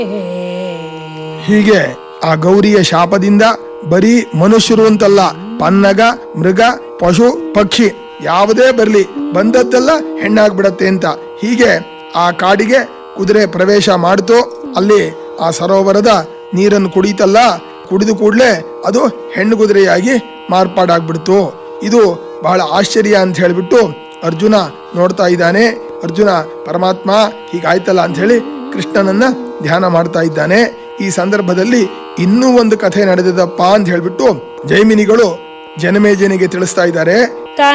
ಹೀಗೆ ಆ ಗೌರಿಯ ಶಾಪದಿಂದ ಬರೀ ಮನುಷ್ಯರು ಅಂತಲ್ಲ ಪನ್ನಗ ಮೃಗ ಪಶು ಪಕ್ಷಿ ಯಾವುದೇ ಬರಲಿ ಬಂದದ್ದೆಲ್ಲ ಹೆಣ್ಣಾಗ್ಬಿಡತ್ತೆ ಅಂತ ಹೀಗೆ ಆ ಕಾಡಿಗೆ ಕುದುರೆ ಪ್ರವೇಶ ಮಾಡ್ತು ಅಲ್ಲಿ ಆ ಸರೋವರದ ನೀರನ್ನು ಕುಡಿತಲ್ಲ ಕುಡಿದು ಕೂಡಲೇ ಅದು ಹೆಣ್ಣು ಕುದುರೆಯಾಗಿ ಮಾರ್ಪಾಡಾಗ್ಬಿಡ್ತು ಇದು ಬಹಳ ಆಶ್ಚರ್ಯ ಅಂತ ಹೇಳಿಬಿಟ್ಟು ಅರ್ಜುನ ನೋಡ್ತಾ ಇದ್ದಾನೆ ಅರ್ಜುನ ಪರಮಾತ್ಮ ಹೀಗಾಯ್ತಲ್ಲ ಅಂತ ಹೇಳಿ ಕೃಷ್ಣನನ್ನ ಧ್ಯಾನ ಮಾಡ್ತಾ ಇದ್ದಾನೆ ಈ ಸಂದರ್ಭದಲ್ಲಿ ಇನ್ನೂ ಒಂದು ಕಥೆ ನಡೆದಿದಪ್ಪ ಅಂತ ಹೇಳ್ಬಿಟ್ಟು ಜೈಮಿನಿಗಳು ಜನಮೇಜನಿಗೆ ತಿಳಿಸ್ತಾ ಇದ್ದಾರೆ